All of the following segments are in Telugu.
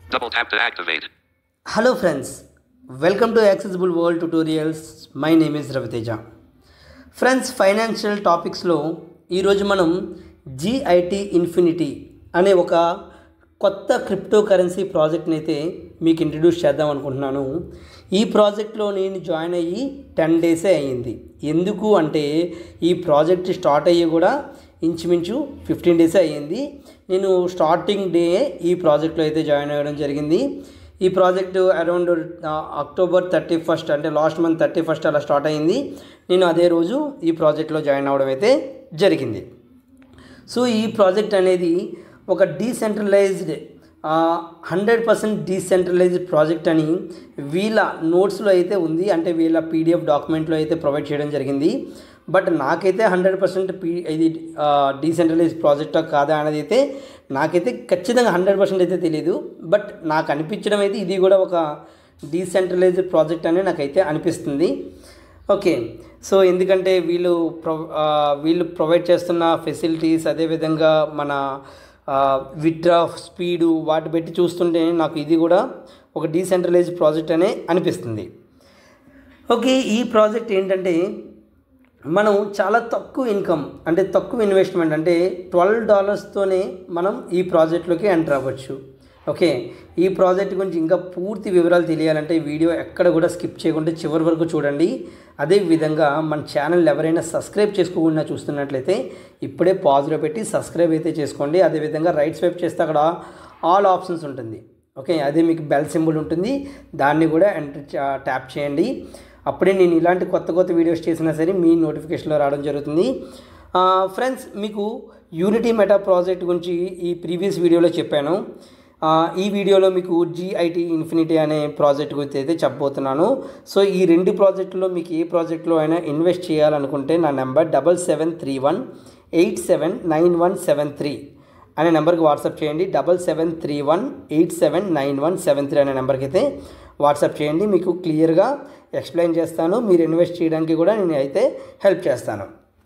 Double tap to activate. Hello friends welcome to accessible world tutorials my name is Raviteja friends financial టాపిక్స్లో ఈరోజు మనం జిఐటి ఇన్ఫినిటీ అనే ఒక కొత్త క్రిప్టో కరెన్సీ ప్రాజెక్ట్ని అయితే మీకు ఇంట్రడ్యూస్ చేద్దాం అనుకుంటున్నాను ఈ ప్రాజెక్ట్లో నేను జాయిన్ అయ్యి టెన్ డేసే అయ్యింది ఎందుకు అంటే ఈ ప్రాజెక్ట్ స్టార్ట్ అయ్యి కూడా ఇంచుమించు ఫిఫ్టీన్ డేసే అయ్యింది నేను స్టార్టింగ్ డే ఈ ప్రాజెక్ట్లో అయితే జాయిన్ అవ్వడం జరిగింది ఈ project around October thirty first అంటే లాస్ట్ మంత్ థర్టీ ఫస్ట్ అలా స్టార్ట్ అయింది నేను అదే రోజు ఈ ప్రాజెక్ట్లో జాయిన్ అవ్వడం అయితే జరిగింది సో ఈ ప్రాజెక్ట్ అనేది ఒక decentralized hundred percent decentralized project అని వీళ్ళ నోట్స్లో అయితే ఉంది అంటే వీళ్ళ పీడిఎఫ్ డాక్యుమెంట్లో అయితే ప్రొవైడ్ చేయడం జరిగింది బట్ నాకైతే హండ్రెడ్ పర్సెంట్ పీ ఇది డీసెంట్రలైజ్ ప్రాజెక్టా కాదా అనేది అయితే నాకైతే ఖచ్చితంగా హండ్రెడ్ పర్సెంట్ అయితే తెలియదు బట్ నాకు అనిపించడం అయితే ఇది కూడా ఒక డీసెంట్రలైజ్డ్ ప్రాజెక్ట్ అని నాకైతే అనిపిస్తుంది ఓకే సో ఎందుకంటే వీళ్ళు ప్రొ ఆ, వీళ్ళు ప్రొవైడ్ చేస్తున్న ఫెసిలిటీస్ అదేవిధంగా మన విత్డ్రా స్పీడు వాటి పెట్టి చూస్తుంటే నాకు ఇది కూడా ఒక డీసెంట్రలైజ్డ్ ప్రాజెక్ట్ అనే అనిపిస్తుంది ఓకే ఈ ప్రాజెక్ట్ ఏంటంటే మనం చాలా తక్కువ ఇన్కమ్ అంటే తక్కువ ఇన్వెస్ట్మెంట్ అంటే ట్వెల్వ్ డాలర్స్తోనే మనం ఈ ప్రాజెక్ట్లోకి ఎంటర్ అవ్వచ్చు ఓకే ఈ ప్రాజెక్ట్ గురించి ఇంకా పూర్తి వివరాలు తెలియాలంటే ఈ వీడియో ఎక్కడ కూడా స్కిప్ చేయకుండా చివరి వరకు చూడండి అదే విధంగా మన ఛానల్ ఎవరైనా సబ్స్క్రైబ్ చేసుకోకుండా చూస్తున్నట్లయితే ఇప్పుడే పాజ్లో పెట్టి సబ్స్క్రైబ్ అయితే చేసుకోండి అదేవిధంగా రైట్ స్వైప్ చేస్తే అక్కడ ఆల్ ఆప్షన్స్ ఉంటుంది ఓకే అదే మీకు బెల్ సింబల్ ఉంటుంది దాన్ని కూడా ఎంటర్ ట్యాప్ చేయండి అప్పుడే నేను ఇలాంటి కొత్త కొత్త వీడియోస్ చేసినా సరే మీ నోటిఫికేషన్లో రావడం జరుగుతుంది ఫ్రెండ్స్ మీకు యూనిటీ మెటా ప్రాజెక్ట్ గురించి ఈ ప్రీవియస్ వీడియోలో చెప్పాను ఆ, ఈ వీడియోలో మీకు జిఐటి ఇన్ఫినిటీ అనే ప్రాజెక్ట్ గురించి అయితే చెప్పబోతున్నాను సో ఈ రెండు ప్రాజెక్టులో మీకు ఏ ప్రాజెక్టులో అయినా ఇన్వెస్ట్ చేయాలనుకుంటే నా number double seven three one eight seven nine one seven three అనే నెంబర్కి వాట్సాప్ చేయండి double seven three one eight seven nine one seven three అనే నెంబర్కి అయితే వాట్సాప్ చేయండి మీకు క్లియర్గా ఎక్స్ప్లెయిన్ చేస్తాను మీరు ఇన్వెస్ట్ చేయడానికి కూడా నేను అయితే హెల్ప్ చేస్తాను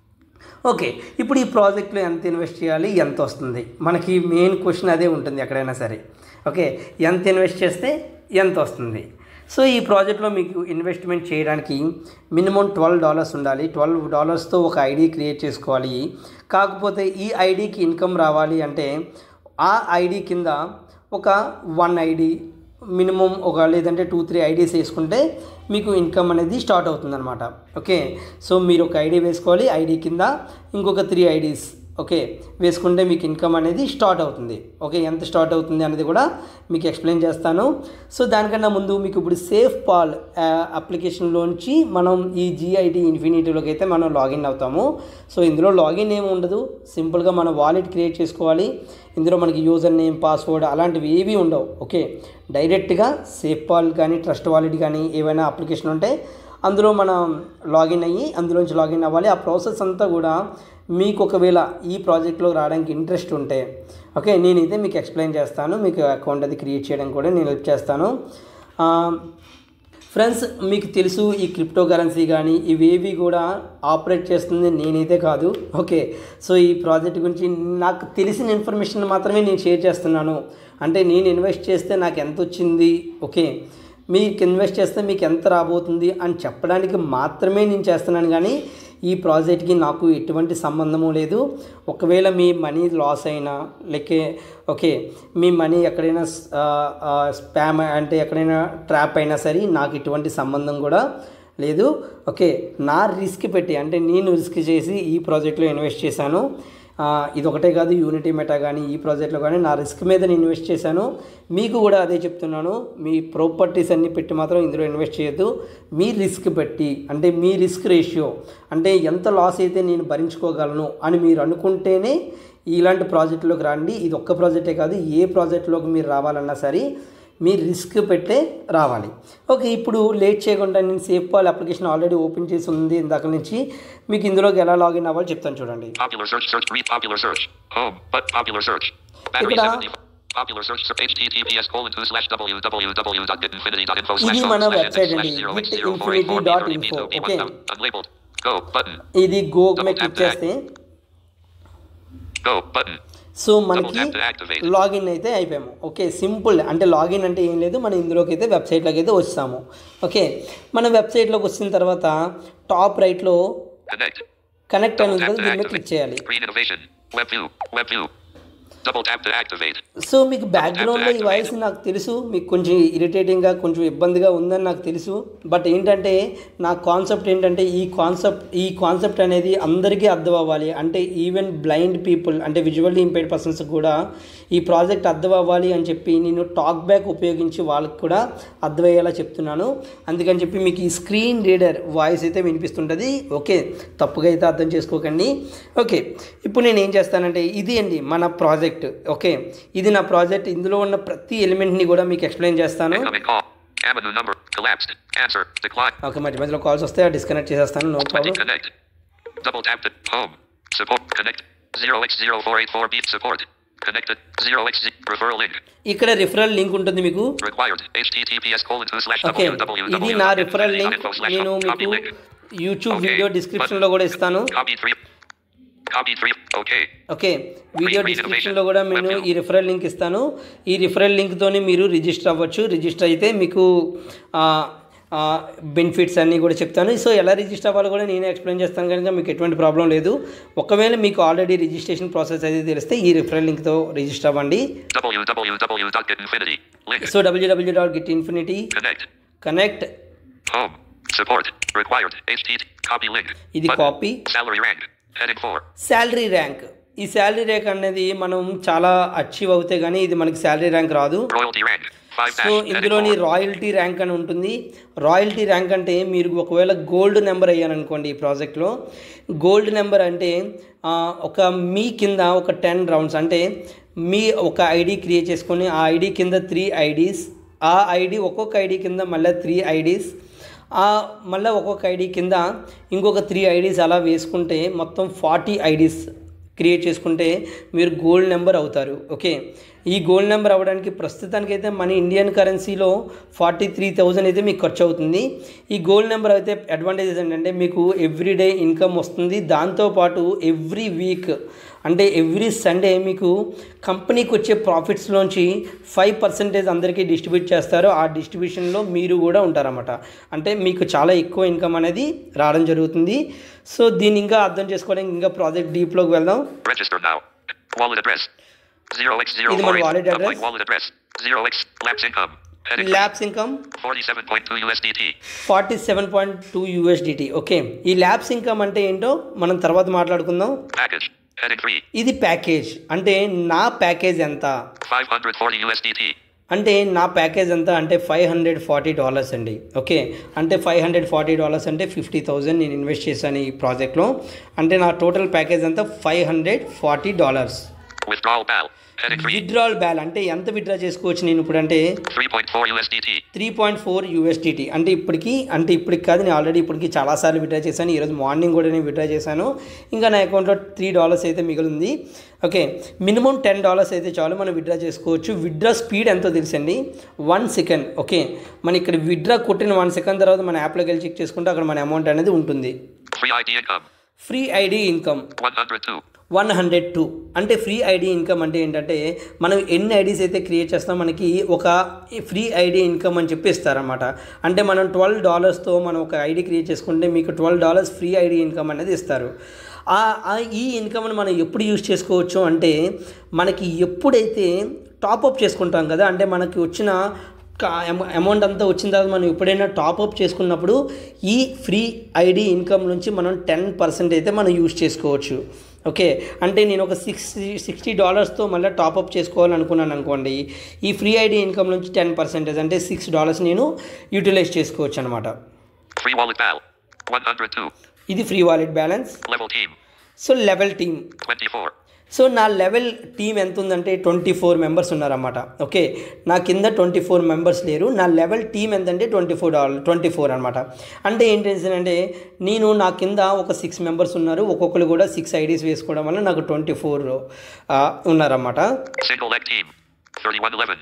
ఓకే ఇప్పుడు ఈ ప్రాజెక్ట్లో ఎంత ఇన్వెస్ట్ చేయాలి ఎంత వస్తుంది మనకి మెయిన్ క్వశ్చన్ అదే ఉంటుంది ఎక్కడైనా సరే ఓకే ఎంత ఇన్వెస్ట్ చేస్తే ఎంత వస్తుంది సో ఈ ప్రాజెక్ట్లో మీకు ఇన్వెస్ట్మెంట్ చేయడానికి మినిమం ట్వెల్వ్ డాలర్స్ ఉండాలి ట్వెల్వ్ డాలర్స్తో ఒక ఐడి క్రియేట్ చేసుకోవాలి కాకపోతే ఈ ఐడికి ఇన్కమ్ రావాలి అంటే ఆ ఐడి కింద ఒక వన్ ఐడి మినిమం ఒక లేదంటే టూ త్రీ ఐడీస్ వేసుకుంటే మీకు ఇన్కమ్ అనేది స్టార్ట్ అవుతుందన్నమాట ఓకే సో మీరు ఒక ఐడి వేసుకోవాలి ఐడి కింద ఇంకొక త్రీ ఐడీస్ ఓకే వేసుకుంటే మీకు ఇన్కమ్ అనేది స్టార్ట్ అవుతుంది ఓకే ఎంత స్టార్ట్ అవుతుంది అనేది కూడా మీకు ఎక్స్ప్లెయిన్ చేస్తాను సో దానికన్నా ముందు మీకు ఇప్పుడు సేఫ్ పాల్ అప్లికేషన్లోంచి మనం ఈ జిఐటి ఇన్ఫినిటీలోకి అయితే మనం లాగిన్ అవుతాము సో ఇందులో లాగిన్ ఏమి ఉండదు సింపుల్గా మన వాలెట్ క్రియేట్ చేసుకోవాలి ఇందులో మనకి యూజర్ నేమ్ పాస్వర్డ్ అలాంటివి ఏవి ఉండవు ఓకే డైరెక్ట్గా సేఫ్ పాల్ కానీ ట్రస్ట్ వాలెట్ కానీ ఏవైనా అప్లికేషన్ ఉంటే అందులో మనం లాగిన్ అయ్యి అందులోంచి లాగిన్ అవ్వాలి ఆ ప్రాసెస్ అంతా కూడా మీకు ఒకవేళ ఈ ప్రాజెక్ట్లో రావడానికి ఇంట్రెస్ట్ ఉంటే ఓకే నేనైతే మీకు ఎక్స్ప్లెయిన్ చేస్తాను మీకు అకౌంట్ అది క్రియేట్ చేయడం కూడా నేను హెల్ప్ చేస్తాను ఆ, ఫ్రెండ్స్ మీకు తెలుసు ఈ క్రిప్టో కరెన్సీ కానీ ఇవేవి కూడా ఆపరేట్ చేస్తుంది నేనైతే కాదు ఓకే సో ఈ ప్రాజెక్ట్ గురించి నాకు తెలిసిన ఇన్ఫర్మేషన్ మాత్రమే నేను షేర్ చేస్తున్నాను అంటే నేను ఇన్వెస్ట్ చేస్తే నాకు ఎంత వచ్చింది ఓకే మీకు ఇన్వెస్ట్ చేస్తే మీకు ఎంత రాబోతుంది అని చెప్పడానికి మాత్రమే నేను చేస్తున్నాను కానీ ఈ ప్రాజెక్ట్కి నాకు ఎటువంటి సంబంధము లేదు ఒకవేళ మీ మనీ లాస్ అయినా లేకే ఓకే మీ మనీ ఎక్కడైనా స్పామ్ అంటే ఎక్కడైనా ట్రాప్ అయినా సరే నాకు ఎటువంటి సంబంధం కూడా లేదు ఓకే నా రిస్క్ పెట్టి అంటే నేను రిస్క్ చేసి ఈ ప్రాజెక్ట్లో ఇన్వెస్ట్ చేశాను ఆ, ఇది ఒకటే కాదు యూనిటీ మెటా కానీ ఈ ప్రాజెక్ట్లో కానీ నా రిస్క్ మీద నేను ఇన్వెస్ట్ చేశాను మీకు కూడా అదే చెప్తున్నాను మీ ప్రాపర్టీస్ అన్ని పెట్టి మాత్రం ఇందులో ఇన్వెస్ట్ చేయొద్దు మీ రిస్క్ పెట్టి అంటే మీ రిస్క్ రేషియో అంటే ఎంత లాస్ అయితే నేను భరించుకోగలను అని మీరు అనుకుంటేనే ఇలాంటి ప్రాజెక్టులోకి రండి ఇది ఒక్క ప్రాజెక్టే కాదు ఏ ప్రాజెక్టులోకి మీరు రావాలన్నా సరే మీ రిస్క్ పెట్టే రావాలి ఓకే ఇప్పుడు లేట్ చేయకుండా నేను SafePal application already open చేసి ఉంది ఇందాక నుంచి మీకు ఇందులోకి ఎలా లాగిన్ అవ్వాలో చెప్తాను చూడండి Popular search, search, read popular search. Home, but popular search. Battery ఇక్కడ 70. Popular search, https colon 2 slash www.bitinfinity.info ఇది slash మన home slash website slash అండి. 08048 bitinfinity.info, okay. Unlabeled. Go button. ఇది గో Double మీద tap క్లిక్ చేస్తే Go button. సో Double మనకి tap to activate. లాగిన్ అయితే అయిపోయాము ఓకే సింపుల్ అంటే లాగిన్ అంటే ఏం లేదు మనం ఇందులోకి అయితే వెబ్సైట్లోకి అయితే వస్తాము ఓకే మన వెబ్సైట్లోకి వచ్చిన తర్వాత టాప్ రైట్లో Connect. కనెక్ట్ అని Double ఉంది tap కదా to దీని మీద క్లిక్ చేయాలి activate. Screen innovation. Web view. Web view. Double tap to activate. So మీకు బ్యాక్గ్రౌండ్లో ఈ వాయిస్ నాకు తెలుసు మీకు కొంచెం ఇరిటేటింగ్గా కొంచెం ఇబ్బందిగా ఉందని నాకు తెలుసు బట్ ఏంటంటే నా కాన్సెప్ట్ ఏంటంటే ఈ కాన్సెప్ట్ ఈ కాన్సెప్ట్ అనేది అందరికీ అర్థం అవ్వాలి అంటే ఈవెన్ బ్లైండ్ పీపుల్ అంటే విజువల్లీ ఇంపైర్డ్ పర్సన్స్ కూడా ఈ ప్రాజెక్ట్ అర్థం అవ్వాలి అని చెప్పి నేను టాక్ బ్యాక్ ఉపయోగించి వాళ్ళకి కూడా అర్థమయ్యేలా చెప్తున్నాను అందుకని చెప్పి మీకు ఈ స్క్రీన్ రీడర్ వాయిస్ అయితే వినిపిస్తుంటుంది ఓకే తప్పుగా అయితే అర్థం చేసుకోకండి ఓకే ఇప్పుడు నేను ఏం చేస్తానంటే ఇది అండి మన ప్రాజెక్ట్ ఓకే ఇది నా ప్రాజెక్ట్ ఇందులో ఉన్న ప్రతి ఎలిమెంట్ని కూడా మీకు ఎక్స్ప్లెయిన్ చేస్తాను Incoming call. Avenue number. Collapsed. Answer. Decline. Okay మధ్య మధ్యలో కాల్స్ వస్తే డిస్కనెక్ట్ చేసేస్తాను no 20. Problem Connect. Double tap to home. Support. Connect. 0x0484 beat support. Connected. 0x referral link. ఇక్కడ రిఫరల్ లింక్ ఉంటుంది మీకు Required. HTTPS colon two slash okay www. ఇది నా రిఫరల్ లింక్ నేను Copy మీకు link. YouTube Okay. వీడియో డిస్క్రిప్షన్లో కూడా ఇస్తాను Copy three. Copy three. Okay. Okay video Read డిస్క్రిప్షన్లో కూడా నేను ఈ రిఫరల్ లింక్ ఇస్తాను ఈ రిఫరల్ లింక్తోని మీరు రిజిస్టర్ అవ్వచ్చు రిజిస్టర్ అయితే మీకు బెనిఫిట్స్ అన్నీ కూడా చెప్తాను సో ఎలా రిజిస్టర్ అవ్వాలో కూడా నేనే ఎక్స్ప్లెయిన్ చేస్తాను కనుక మీకు ఎటువంటి ప్రాబ్లం లేదు ఒకవేళ మీకు ఆల్రెడీ రిజిస్ట్రేషన్ ప్రాసెస్ అయితే తెలిస్తే ఈ రిఫరల్ లింక్తో రిజిస్టర్ అవ్వండి www.getinfinity. Link. So WWW dot get infinity Connect. Connect Home. Support. Required. HTTP. Copy link. ఇది Button. Copy Salary rank. Heading 4. Salary rank ఈ శాలరీ ర్యాంక్ అనేది మనం చాలా అచీవ్ అవుతే కానీ ఇది మనకి శాలరీ ర్యాంక్ రాదు Royalty rank. 5 so dash. Heading ఇందులోని 4. రాయల్టీ ర్యాంక్ అని ఉంటుంది రాయల్టీ ర్యాంక్ అంటే మీరు ఒకవేళ గోల్డ్ నెంబర్ అయ్యారనుకోండి ఈ ప్రాజెక్ట్లో గోల్డ్ నెంబర్ అంటే ఆ, ఒక మీ కింద ఒక టెన్ రౌండ్స్ అంటే మీ ఒక ఐడి క్రియేట్ చేసుకొని ఆ ఐడి కింద త్రీ ఐడీస్ ఆ ఐడి ఒక్కొక్క ఐడి కింద మళ్ళీ త్రీ ఐడీస్ ఆ మళ్ళీ ఒక్కొక్క ఐడి కింద ఇంకొక త్రీ ఐడీస్ అలా వేసుకుంటే మొత్తం ఫార్టీ ఐడీస్ క్రియేట్ చేసుకుంటే మీరు గోల్డ్ నెంబర్ అవుతారు ఓకే ఈ గోల్డ్ నెంబర్ అవ్వడానికి ప్రస్తుతానికైతే మన ఇండియన్ కరెన్సీలో ఫార్టీ త్రీ థౌజండ్ అయితే మీకు ఖర్చు అవుతుంది ఈ గోల్డ్ నెంబర్ అయితే అడ్వాంటేజెస్ ఏంటంటే మీకు ఎవ్రీడే ఇన్కమ్ వస్తుంది దాంతోపాటు ఎవ్రీ వీక్ అంటే ఎవ్రీ సండే మీకు కంపెనీకి వచ్చే ప్రాఫిట్స్లోంచి ఫైవ్ పర్సెంటేజ్ అందరికీ డిస్ట్రిబ్యూట్ చేస్తారు ఆ డిస్ట్రిబ్యూషన్లో మీరు కూడా ఉంటారన్నమాట అంటే మీకు చాలా ఎక్కువ ఇన్కమ్ అనేది రావడం జరుగుతుంది సో దీన్ని ఇంకా అర్థం చేసుకోవడానికి ఇంకా ప్రాజెక్ట్ డీప్లోకి వెళ్దాం Register now. Wallet address. 0x048. ఇది మన wallet address. Upline wallet address. 0x. Lapse income. Heading labs income 47.2 USDT. Forty seven point two USDT okay ఈ ల్యాబ్స్ ఇన్కమ్ అంటే ఏంటో మనం తర్వాత మాట్లాడుకుందాం Package. Heading 3. ఇది ప్యాకేజ్ అంటే నా ప్యాకేజ్ ఎంత 540 USDT. అంటే నా ప్యాకేజ్ ఎంత అంటే ఫైవ్ హండ్రెడ్ ఫార్టీ డాలర్స్ అండి ఓకే అంటే ఫైవ్ హండ్రెడ్ ఫార్టీ డాలర్స్ అంటే ఫిఫ్టీ థౌజండ్ నేను ఇన్వెస్ట్ చేశాను ఈ ప్రాజెక్ట్లో అంటే నా టోటల్ ప్యాకేజ్ అంతా five hundred forty dollars Withdrawal BAL. Heading 3. Withdrawal bal అంటే ఎంత విత్డ్రా చేసుకోవచ్చు నేను ఇప్పుడు అంటే 3.4 USDT. Three point four USDT అంటే ఇప్పటికి అంటే ఇప్పటికి కాదు నేను ఆల్రెడీ ఇప్పటికి చాలాసార్లు విత్డ్రా చేశాను ఈరోజు మార్నింగ్ కూడా నేను విత్డ్రా చేశాను ఇంకా నా అకౌంట్లో త్రీ డాలర్స్ అయితే మిగిలింది ఓకే మినిమం టెన్ డాలర్స్ అయితే చాలు మనం విత్డ్రా చేసుకోవచ్చు విత్డ్రా స్పీడ్ ఎంతో తెలుసండి వన్ సెకండ్ ఓకే మన ఇక్కడ విత్డ్రా కొట్టిన వన్ సెకండ్ తర్వాత మన యాప్లోకి వెళ్ళి చెక్ చేసుకుంటే అక్కడ మన అమౌంట్ అనేది ఉంటుంది Free ID income. Free ID income 102. One hundred two అంటే ఫ్రీ ఐడి ఇన్కమ్ అంటే ఏంటంటే మనం ఎన్ని ఐడీస్ అయితే క్రియేట్ చేస్తాం మనకి ఒక ఫ్రీ ఐడి ఇన్కమ్ అని చెప్పి ఇస్తారనమాట అంటే మనం ట్వెల్వ్ డాలర్స్తో మనం ఒక ఐడి క్రియేట్ చేసుకుంటే మీకు twelve dollars free ID income అనేది ఇస్తారు ఆ ఆ ఈ ఇన్కమ్ని మనం ఎప్పుడు యూజ్ చేసుకోవచ్చు అంటే మనకి ఎప్పుడైతే టాప్అప్ చేసుకుంటాం కదా అంటే మనకి వచ్చిన అమౌంట్ అంతా వచ్చిన తర్వాత మనం ఎప్పుడైనా టాప్అప్ చేసుకున్నప్పుడు ఈ ఫ్రీ ఐడి ఇన్కమ్ నుంచి మనం టెన్ పర్సెంట్ అయితే మనం యూజ్ చేసుకోవచ్చు ఓకే అంటే నేను ఒక సిక్స్టీ సిక్స్టీ డాలర్స్తో మళ్ళీ టాప్అప్ చేసుకోవాలనుకున్నాను అనుకోండి ఈ ఫ్రీ ఐడి ఇన్కమ్ నుంచి టెన్ పర్సెంటేజ్ అంటే సిక్స్ డాలర్స్ నేను యూటిలైజ్ చేసుకోవచ్చు అనమాట Free wallet BAL. 102. ఇది free wallet balance Level team. So level team 24. So నా లెవెల్ టీం ఎంత ఉందంటే ట్వంటీ ఫోర్ మెంబర్స్ ఉన్నారన్నమాట ఓకే నా కింద ట్వంటీ ఫోర్ మెంబర్స్ లేరు నా లెవెల్ టీం ఎంతంటే twenty four dollar twenty four అనమాట అంటే ఏంటి అంటే నేను నా కింద ఒక సిక్స్ మెంబర్స్ ఉన్నారు ఒక్కొక్కరు కూడా సిక్స్ ఐడీస్ వేసుకోవడం వల్ల నాకు ట్వంటీ ఫోర్ ఉన్నారన్నమాట Single leg team. 3111.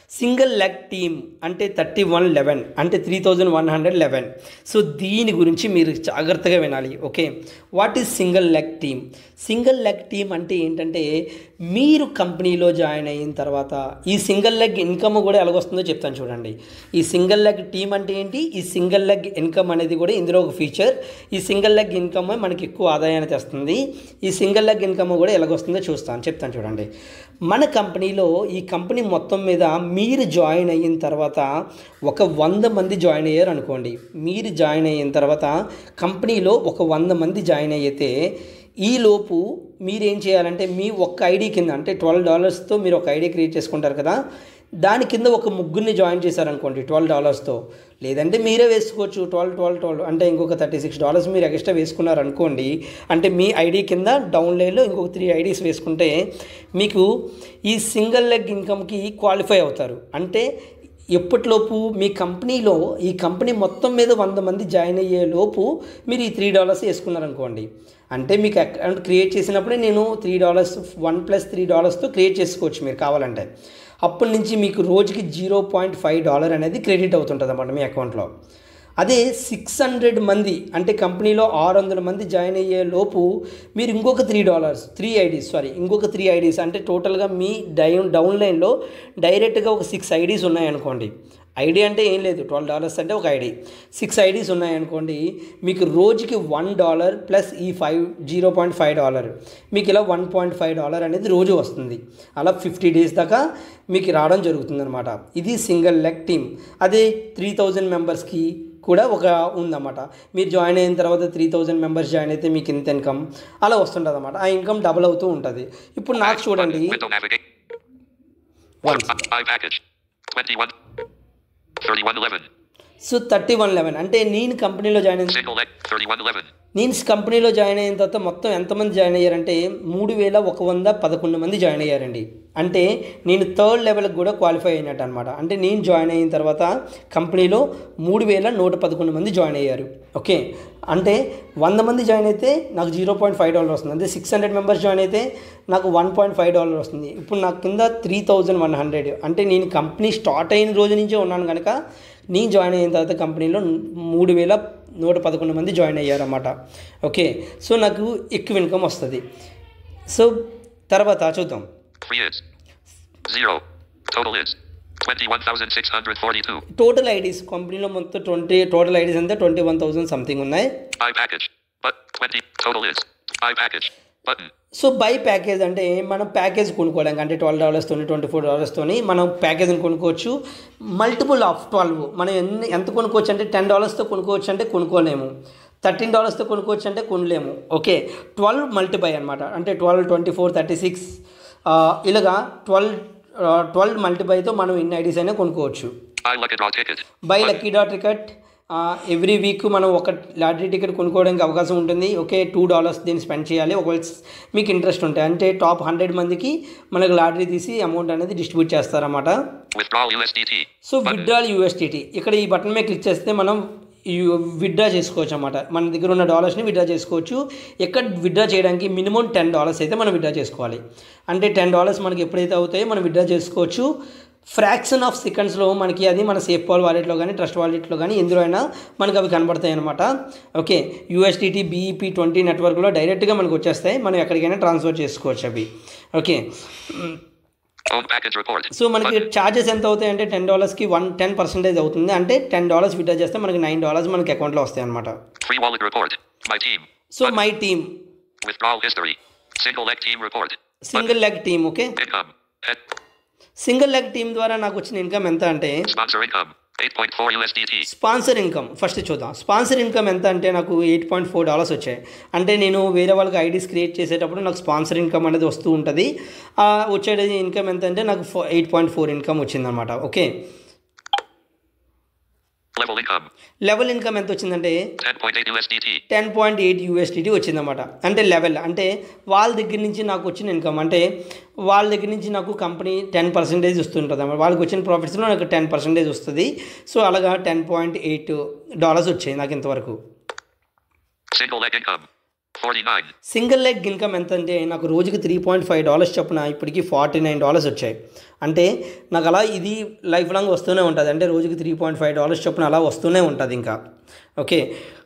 Single leg team అంటే థర్టీ వన్ లెవెన్ అంటే three thousand one hundred eleven so దీని గురించి మీరు జాగ్రత్తగా వినాలి okay what is single leg team single leg team అంటే ఏంటంటే మీరు కంపెనీలో జాయిన్ అయిన తర్వాత ఈ సింగిల్ లెగ్ ఇన్కమ్ కూడా ఎలాగొస్తుందో చెప్తాను చూడండి ఈ సింగిల్ లెగ్ టీమ్ అంటే ఏంటి ఈ సింగిల్ లెగ్ ఇన్కమ్ అనేది కూడా ఇందులో ఒక ఫీచర్ ఈ సింగిల్ లెగ్ ఇన్కమ్ మనకి ఎక్కువ ఆదాయాన్ని తెస్తుంది ఈ సింగిల్ లెగ్ ఇన్కమ్ కూడా ఎలాగొస్తుందో చూస్తాను చెప్తాను చూడండి మన కంపెనీలో ఈ కంపెనీ మొత్తం మీద మీరు జాయిన్ అయిన తర్వాత ఒక వంద మంది జాయిన్ అయ్యారు అనుకోండి మీరు జాయిన్ అయిన తర్వాత కంపెనీలో ఒక వంద మంది జాయిన్ అయితే ఈలోపు మీరేం చేయాలంటే మీ ఒక్క ఐడి కింద అంటే ట్వెల్వ్ డాలర్స్తో మీరు ఒక ఐడి క్రియేట్ చేసుకుంటారు కదా దాని కింద ఒక ముగ్గురిని జాయిన్ చేశారనుకోండి ట్వెల్వ్ డాలర్స్తో లేదంటే మీరే వేసుకోవచ్చు ట్వెల్వ్ ట్వెల్వ్ ట్వెల్వ్ అంటే ఇంకొక థర్టీ సిక్స్ డాలర్స్ మీరు ఎక్స్ట్రా వేసుకున్నారనుకోండి అంటే మీ ఐడి కింద డౌన్ లైన్లో ఇంకొక త్రీ ఐడీస్ వేసుకుంటే మీకు ఈ సింగిల్ లెగ్ ఇన్కమ్కి క్వాలిఫై అవుతారు అంటే ఎప్పటిలోపు మీ కంపెనీలో ఈ కంపెనీ మొత్తం మీద వంద మంది జాయిన్ అయ్యే లోపు మీరు ఈ త్రీ డాలర్స్ వేసుకున్నారనుకోండి అంటే మీకు అకౌంట్ క్రియేట్ చేసినప్పుడే నేను three dollars one plus three డాలర్స్తో క్రియేట్ చేసుకోవచ్చు మీరు కావాలంటే అప్పటి నుంచి మీకు రోజుకి జీరో పాయింట్ ఫైవ్ డాలర్ అనేది క్రెడిట్ అవుతుంటుంది అన్నమాట మీ అకౌంట్లో అదే సిక్స్ హండ్రెడ్ మంది అంటే కంపెనీలో ఆరు వందల మంది జాయిన్ అయ్యే లోపు మీరు ఇంకొక three dollars three IDs sorry ఇంకొక త్రీ ఐడీస్ అంటే టోటల్గా మీ డౌన్ డౌన్ లైన్లో డైరెక్ట్గా ఒక సిక్స్ ఐడీస్ ఉన్నాయనుకోండి ఐడి అంటే ఏం లేదు ట్వెల్వ్ డాలర్స్ అంటే ఒక ఐడి సిక్స్ ఐడీస్ ఉన్నాయనుకోండి మీకు రోజుకి వన్ డాలర్ ప్లస్ ఈ five zero point five dollar మీకు ఇలా వన్ పాయింట్ ఫైవ్ డాలర్ అనేది రోజు వస్తుంది అలా ఫిఫ్టీ డేస్ దాకా మీకు రావడం జరుగుతుంది అనమాట ఇది సింగిల్ లెగ్ టీమ్ అదే త్రీ థౌజండ్ మెంబర్స్కి కూడా ఒక ఉందన్నమాట మీరు జాయిన్ అయిన తర్వాత త్రీ థౌజండ్ మెంబర్స్ జాయిన్ అయితే మీకు ఇంత ఇన్కమ్ అలా వస్తుంటుంది అనమాట ఆ ఇన్కమ్ డబుల్ అవుతూ ఉంటుంది ఇప్పుడు నాకు చూడండి Window navigate. One. I package. 21. 3111. So thirty one eleven అంటే నేను కంపెనీలో జాయిన్ అయిన Single leg. 3111. నేను కంపెనీలో జాయిన్ అయిన తర్వాత మొత్తం ఎంతమంది జాయిన్ అయ్యారంటే మూడు వేల ఒక వంద పదకొండు మంది జాయిన్ అయ్యారండి అంటే నేను థర్డ్ లెవెల్కి కూడా క్వాలిఫై అయినట్టు అనమాట అంటే నేను జాయిన్ అయిన తర్వాత కంపెనీలో మూడు వేల నూట పదకొండు మంది జాయిన్ అయ్యారు ఓకే అంటే వంద మంది జాయిన్ అయితే నాకు జీరో పాయింట్ ఫైవ్ డాలర్ వస్తుంది అంటే సిక్స్ హండ్రెడ్ మెంబర్స్ జాయిన్ అయితే నాకు వన్ పాయింట్ ఫైవ్ డాలర్ వస్తుంది ఇప్పుడు నాకు కింద త్రీ థౌజండ్ వన్ హండ్రెడ్ అంటే నేను కంపెనీ స్టార్ట్ అయిన రోజు నుంచే ఉన్నాను కనుక నేను జాయిన్ అయిన తర్వాత కంపెనీలో మూడు వేల నూట పదకొండు మంది జాయిన్ అయ్యారన్నమాట ఓకే సో నాకు ఎక్కువ ఇన్కమ్ వస్తుంది సో తర్వాత చూద్దాం Free is. 0. Total is. 21,642. Total IDs కంపెనీలో మొత్తం ట్వంటీ టోటల్ ఐడీస్ అంతా ట్వంటీ వన్ థౌసండ్ సంథింగ్ ఉన్నాయి I package. But 20. Total is. I package. Button. So buy package అంటే మనం ప్యాకేజ్ కొనుక్కోవడానికి అంటే ట్వెల్వ్ డాలర్స్తోని ట్వంటీ ఫోర్ డాలర్స్తోని మనం ప్యాకేజ్ని కొనుక్కోవచ్చు మల్టిపుల్ ఆఫ్ ట్వెల్వ్ మనం ఎన్ని ఎంత కొనుక్కోవచ్చు అంటే టెన్ డాలర్స్తో కొనుక్కోవచ్చు అంటే కొనుక్కోలేము థర్టీన్ డాలర్స్తో కొనుక్కోవచ్చు అంటే కొనలేము ఓకే ట్వెల్వ్ మల్టిపై అనమాట అంటే twelve twenty four thirty six ఇలాగా ట్వెల్వ్ ట్వెల్వ్ మల్టిపైతో మనం ఎన్ని ఐడీస్ అయినా కొనుక్కోవచ్చు I lucky draw ticket. Buy lucky dot ticket every week మనం ఒక లాటరీ టికెట్ కొనుక్కోవడానికి అవకాశం ఉంటుంది ఓకే టూ డాలర్స్ దీన్ని స్పెండ్ చేయాలి ఒకవేళ మీకు ఇంట్రెస్ట్ ఉంటాయి అంటే టాప్ హండ్రెడ్ మందికి మనకు లాటరీ తీసి అమౌంట్ అనేది డిస్ట్రిబ్యూట్ చేస్తారన్నమాట Withdrawal USDT. So withdrawal USDT ఇక్కడ ఈ బటన్ మీద క్లిక్ చేస్తే మనం విత్డ్రా చేసుకోవచ్చు అన్నమాట మన దగ్గర ఉన్న డాలర్స్ని విత్డ్రా చేసుకోవచ్చు ఎక్కడ విత్డ్రా చేయడానికి మినిమం టెన్ డాలర్స్ అయితే మనం విత్డ్రా చేసుకోవాలి అంటే టెన్ డాలర్స్ మనకి ఎప్పుడైతే అవుతాయో మనం విత్డ్రా చేసుకోవచ్చు ఫ్రాక్షన్ ఆఫ్ సెకండ్స్లో మనకి అది మన సేఫ్ పాల్ వాలెట్లో కానీ ట్రస్ట్ వాలెట్లో కానీ ఎందులో అయినా మనకు అవి కనబడతాయి అనమాట ఓకే యూఎస్డిటీ బీఈపీ ట్వంటీ నెట్వర్క్లో డైరెక్ట్గా మనకు వచ్చేస్తాయి మనం ఎక్కడికైనా ట్రాన్స్ఫర్ చేసుకోవచ్చు అవి okay Home package report. So మనకి ఛార్జెస్ ఎంత అవుతాయి అంటే టెన్ డాలర్స్కి వన్ టెన్ పర్సెంటేజ్ అవుతుంది అంటే టెన్ డాలర్స్ విత్డ్రా చేస్తే మనకి నైన్ డాలర్స్ మనకి అకౌంట్లో వస్తాయి అనమాట Free wallet report. My team. So my team Withdrawal history. Single leg team report. Single leg team okay Income. Head. Single leg team ద్వారా నాకు వచ్చిన ఇన్కమ్ ఎంత అంటే Sponsor income. 8.4 USDT. Sponsor income first చూద్దాం స్పాన్సర్ ఇన్కమ్ ఎంత అంటే నాకు ఎయిట్ పాయింట్ ఫోర్ డాలర్స్ వచ్చాయి అంటే నేను వేరే వాళ్ళకి ఐడీస్ క్రియేట్ చేసేటప్పుడు నాకు స్పాన్సర్ ఇన్కమ్ అనేది వస్తూ ఉంటుంది ఆ వచ్చే ఇన్కమ్ ఎంత అంటే నాకు ఎయిట్ పాయింట్ ఫోర్ ఇన్కమ్ వచ్చిందనమాట okay Level income. Level income ఎంత వచ్చిందంటే 10.8 USDT. Ten point eight USDT వచ్చిందన్నమాట అంటే లెవెల్ అంటే వాళ్ళ దగ్గర నుంచి నాకు వచ్చిన ఇన్కమ్ అంటే వాళ్ళ దగ్గర నుంచి నాకు కంపెనీ టెన్ పర్సెంటేజ్ వస్తుంటుంది అన్నమాట వాళ్ళకి వచ్చిన ప్రాఫిట్స్లో నాకు టెన్ పర్సెంటేజ్ వస్తుంది సో అలాగా టెన్ పాయింట్ ఎయిట్ డాలర్స్ వచ్చాయి నాకు ఇంతవరకు Single leg income. 49. Single leg income ఎంత అంటే నాకు రోజుకి త్రీ పాయింట్ ఫైవ్ డాలర్స్ చొప్పున ఇప్పటికి ఫార్టీ నైన్ డాలర్స్ వచ్చాయి అంటే నాకు అలా ఇది లైఫ్ లాంగ్ వస్తూనే ఉంటుంది అంటే రోజుకి త్రీ పాయింట్ ఫైవ్ డాలర్స్ చొప్పున అలా వస్తూనే ఉంటుంది ఇంకా okay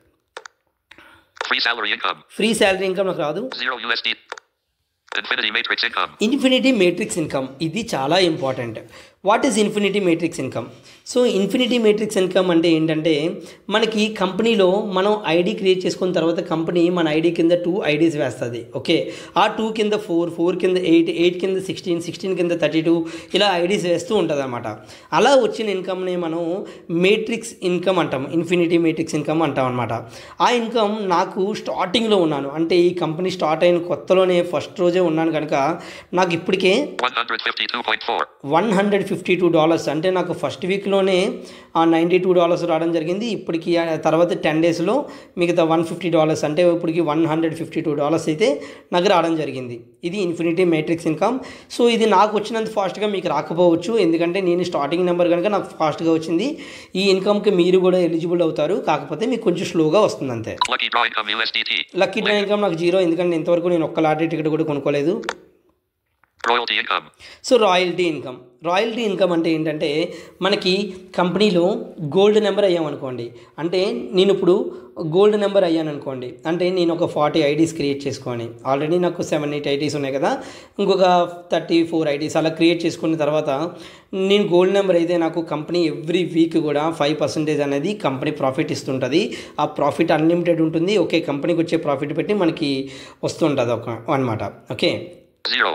Free salary income. Free salary income నాకు రాదు 0 USD. Infinity matrix income. Infinity matrix income ఇది చాలా important what is infinity matrix income so infinity matrix income అంటే ఏంటంటే మనకి కంపెనీలో మనం ఐడి క్రియేట్ చేసుకున్న తర్వాత కంపెనీ మన ఐడి కింద టూ ఐడీస్ వేస్తుంది ఓకే ఆ టూ కింద ఫోర్ ఫోర్ కింద ఎయిట్ ఎయిట్ కింద సిక్స్టీన్ సిక్స్టీన్ కింద థర్టీ టూ ఇలా ఐడీస్ వేస్తూ ఉంటుంది అనమాట అలా వచ్చిన ఇన్కమ్ని మనం మేట్రిక్స్ ఇన్కమ్ అంటాం ఇన్ఫినిటీ మేట్రిక్స్ ఇన్కమ్ అంటాం అనమాట ఆ ఇన్కమ్ నాకు స్టార్టింగ్లో ఉన్నాను అంటే ఈ కంపెనీ స్టార్ట్ అయిన కొత్తలోనే ఫస్ట్ రోజే ఉన్నాను కనుక నాకు ఇప్పటికే 152.4. One hundred fifty two dollars అంటే నాకు ఫస్ట్ వీక్లోనే ఆ నైంటీ టూ డాలర్స్ రావడం జరిగింది ఇప్పటికి ఆ తర్వాత టెన్ డేస్లో మిగతా వన్ ఫిఫ్టీ డాలర్స్ అంటే ఇప్పటికి one hundred fifty two dollars అయితే నాకు రావడం జరిగింది ఇది ఇన్ఫినిటీ మేట్రిక్స్ ఇన్కమ్ సో ఇది నాకు వచ్చినంత ఫాస్ట్గా మీకు రాకపోవచ్చు ఎందుకంటే నేను స్టార్టింగ్ నెంబర్ కనుక నాకు ఫాస్ట్గా వచ్చింది ఈ ఇన్కమ్కి మీరు కూడా ఎలిజిబుల్ అవుతారు కాకపోతే మీకు కొంచెం స్లోగా వస్తుంది అంతే Lucky draw income USDT. Lucky draw income నాకు జీరో ఎందుకంటే ఇంతవరకు నేను ఒక్క లాటరీ టికెట్ కూడా కొనుక్కోలేదు Royalty income. So royalty income royalty income అంటే ఏంటంటే మనకి కంపెనీలో గోల్డ్ నెంబర్ అయ్యామనుకోండి అంటే నేను ఇప్పుడు గోల్డ్ నెంబర్ అయ్యాను అనుకోండి అంటే నేను ఒక ఫార్టీ ఐడీస్ క్రియేట్ చేసుకొని ఆల్రెడీ నాకు సెవెన్ ఎయిట్ ఐడీస్ ఉన్నాయి కదా ఇంకొక థర్టీ ఫోర్ ఐడీస్ అలా క్రియేట్ చేసుకున్న తర్వాత నేను గోల్డ్ నెంబర్ అయితే నాకు కంపెనీ ఎవ్రీ వీక్ కూడా ఫైవ్ పర్సెంటేజ్ అనేది కంపెనీ ప్రాఫిట్ ఇస్తుంటుంది ఆ ప్రాఫిట్ అన్లిమిటెడ్ ఉంటుంది ఓకే కంపెనీకి వచ్చే ప్రాఫిట్ పెట్టి మనకి వస్తుంటుంది ఒక అనమాట okay 0.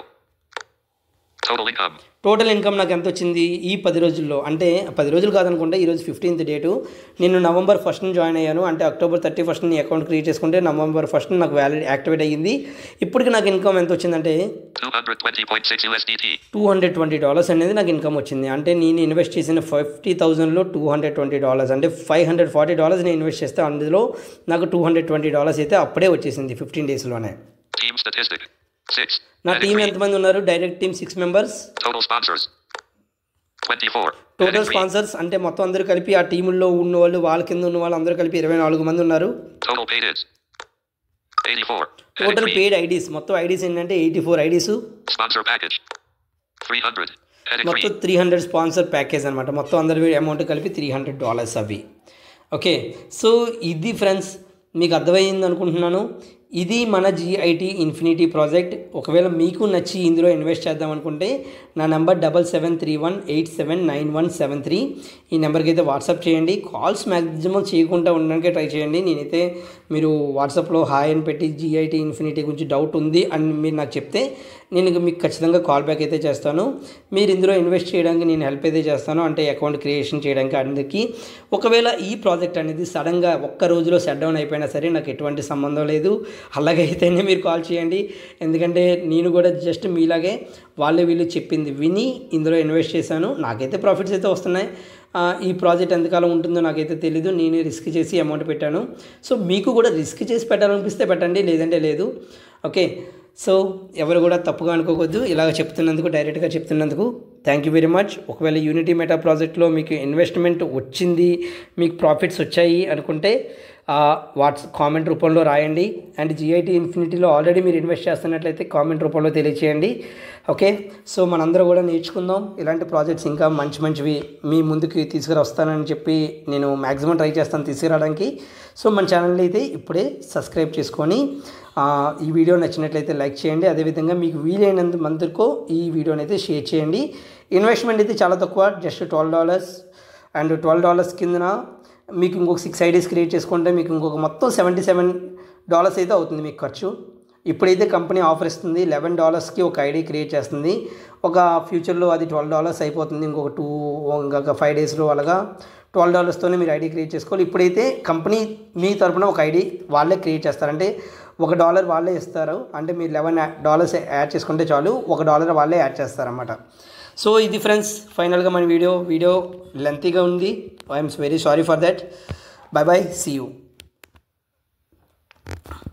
Total income. Total income నాకు ఎంత వచ్చింది ఈ పది రోజుల్లో అంటే పది రోజులు కాదనుకుంటే ఈరోజు ఫిఫ్టీన్త్ డేటు నేను నవంబర్ ఫస్ట్ని జాయిన్ అయ్యాను అంటే అక్టోబర్ థర్టీ ఫస్ట్ని అకౌంట్ క్రియేట్ చేసుకుంటే నవంబర్ ఫస్ట్ నాకు వ్యాలిడ్ యాక్టివేట్ అయ్యింది ఇప్పటికి నాకు ఇన్కమ్ ఎంత వచ్చిందంటే 220.6 USDT. Two hundred twenty dollars అనేది నాకు ఇన్కమ్ వచ్చింది అంటే నేను ఇన్వెస్ట్ చేసిన ఫిఫ్టీ థౌసండ్లో టూ హండ్రెడ్ ట్వంటీ డాలర్స్ అంటే ఫైవ్ హండ్రెడ్ ఫార్టీ డాలర్స్ నేను ఇన్వెస్ట్ చేస్తే అందులో నాకు టూ హండ్రెడ్ ట్వంటీ డాలర్స్ అయితే అప్పుడే వచ్చేసింది ఫిఫ్టీన్ డేస్లోనే Team statistic. 6. నా Heading టీం three. ఎంతమంది ఉన్నారు direct team six members Total sponsors. 24. Total Heading three. Sponsors అంటే మొత్తం అందరూ కలిపి ఆ టీముల్లో ఉన్న వాళ్ళు వాళ్ళ కింద ఉన్న వాళ్ళు అందరూ కలిపి ఇరవై నాలుగు మంది ఉన్నారు Total paid is 84. Heading టోటల్ three. పేడ్ ఐడీస్ మొత్తం ఐడీస్ ఏంటంటే eighty four IDs Sponsor package. 300. Heading మొత్తం 3. త్రీ హండ్రెడ్ స్పాన్సర్ ప్యాకేజ్ అనమాట మొత్తం అందరి అమౌంట్ కలిపి త్రీ హండ్రెడ్ డాలర్స్ అవి ఓకే సో ఇది ఫ్రెండ్స్ మీకు అర్థమైంది అనుకుంటున్నాను ఇది మన జిఐటి ఇన్ఫినిటీ ప్రాజెక్ట్ ఒకవేళ మీకు నచ్చి ఇందులో ఇన్వెస్ట్ చేద్దాం అనుకుంటే నా number double seven three one eight seven nine one seven three ఈ నెంబర్కి అయితే వాట్సాప్ చేయండి కాల్స్ మ్యాక్సిమం చేయకుండా ఉండడానికే ట్రై చేయండి నేనైతే మీరు వాట్సాప్లో హాయ్ అని పెట్టి జిఐటి ఇన్ఫినిటీ గురించి డౌట్ ఉంది అని మీరు నాకు చెప్తే నేను ఇక మీకు ఖచ్చితంగా కాల్ బ్యాక్ అయితే చేస్తాను మీరు ఇందులో ఇన్వెస్ట్ చేయడానికి నేను హెల్ప్ అయితే చేస్తాను అంటే అకౌంట్ క్రియేషన్ చేయడానికి అందరికీ ఒకవేళ ఈ ప్రాజెక్ట్ అనేది సడన్గా ఒక్క రోజులో షట్ డౌన్ అయిపోయినా సరే నాకు ఎటువంటి సంబంధం లేదు అలాగైతేనే మీరు కాల్ చేయండి ఎందుకంటే నేను కూడా జస్ట్ మీలాగే వాళ్ళు వీళ్ళు చెప్పింది విని ఇందులో ఇన్వెస్ట్ చేశాను నాకైతే ప్రాఫిట్స్ అయితే వస్తున్నాయి ఆ, ఈ ప్రాజెక్ట్ ఎంతకాలం ఉంటుందో నాకైతే తెలీదు నేనే రిస్క్ చేసి అమౌంట్ పెట్టాను సో మీకు కూడా రిస్క్ చేసి పెట్టాలనిపిస్తే పెట్టండి లేదంటే లేదు ఓకే సో ఎవరు కూడా తప్పుగా అనుకోవద్దు ఇలాగ చెప్తున్నందుకు డైరెక్ట్గా చెప్తున్నందుకు థ్యాంక్ యూ వెరీ మచ్ ఒకవేళ యూనిటీ మెటా ప్రాజెక్ట్లో మీకు ఇన్వెస్ట్మెంట్ వచ్చింది మీకు ప్రాఫిట్స్ వచ్చాయి అనుకుంటే వాట్స్ కామెంట్ రూపంలో రాయండి అండ్ జిఐటి ఇన్ఫినిటీలో ఆల్రెడీ మీరు ఇన్వెస్ట్ చేస్తున్నట్లయితే కామెంట్ రూపంలో తెలియచేయండి ఓకే సో మనందరూ కూడా నేర్చుకుందాం ఇలాంటి ప్రాజెక్ట్స్ ఇంకా మంచి మంచివి మీ ముందుకి తీసుకురొస్తానని చెప్పి నేను మ్యాక్సిమం ట్రై చేస్తాను తీసుకురావడానికి సో మన ఛానల్ని అయితే ఇప్పుడే సబ్స్క్రైబ్ చేసుకొని ఆ, ఈ వీడియో నచ్చినట్లయితే లైక్ చేయండి అదేవిధంగా మీకు వీలైనంత మందికో ఈ వీడియోని అయితే షేర్ చేయండి ఇన్వెస్ట్మెంట్ అయితే చాలా తక్కువ just twelve dollars and twelve dollars కిందన మీకు ఇంకొక సిక్స్ ఐడీస్ క్రియేట్ చేసుకుంటే మీకు ఇంకొక మొత్తం సెవెంటీ సెవెన్ డాలర్స్ అయితే అవుతుంది మీకు ఖర్చు ఇప్పుడైతే కంపెనీ ఆఫర్ ఇస్తుంది లెవెన్ డాలర్స్కి ఒక ఐడి క్రియేట్ చేస్తుంది ఒక ఫ్యూచర్లో అది ట్వెల్వ్ డాలర్స్ అయిపోతుంది ఇంకొక టూ ఇంకొక ఫైవ్ డేస్లో అలాగా ట్వెల్వ్ డాలర్స్తోనే మీరు ఐడి క్రియేట్ చేసుకోవాలి ఇప్పుడైతే కంపెనీ మీ తరపున ఒక ఐడి వాళ్ళే క్రియేట్ చేస్తారంటే ఒక డాలర్ వాళ్ళే ఇస్తారు అంటే మీరు లెవెన్ డాలర్స్ యాడ్ చేసుకుంటే చాలు ఒక డాలర్ వాళ్ళే యాడ్ చేస్తారన్నమాట సో ఇది ఫ్రెండ్స్ ఫైనల్గా మన వీడియో వీడియో లెంతీగా ఉంది I'm very sorry for that bye bye see you